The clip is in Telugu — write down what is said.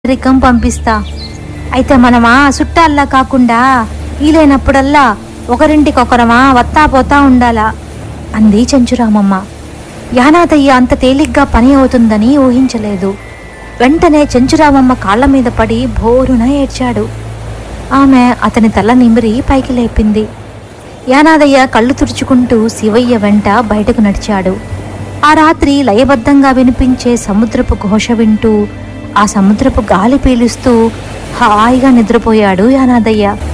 రికం పంపిస్తా అయితే మనమా చుట్టాల్లా కాకుండా వీలైనప్పుడల్లా ఒకరింటికొకరమా వత్తా పోతా ఉండాలా అంది చెంచురామమ్మ యానాదయ్య అంత తేలిగ్గా పని అవుతుందని ఊహించలేదు వెంటనే చెంచురామమ్మ కాళ్ళ మీద పడి భోరున ఏడ్చాడు ఆమె అతని తల నిమిరి పైకి లేపింది యానాదయ్య కళ్ళు తుడుచుకుంటూ శివయ్య వెంట బయటకు నడిచాడు ఆ రాత్రి లయబద్ధంగా వినిపించే సముద్రపు ఘోష వింటూ ఆ సముద్రపు గాలి పీలుస్తూ హాయిగా నిద్రపోయాడు యానాదయ్య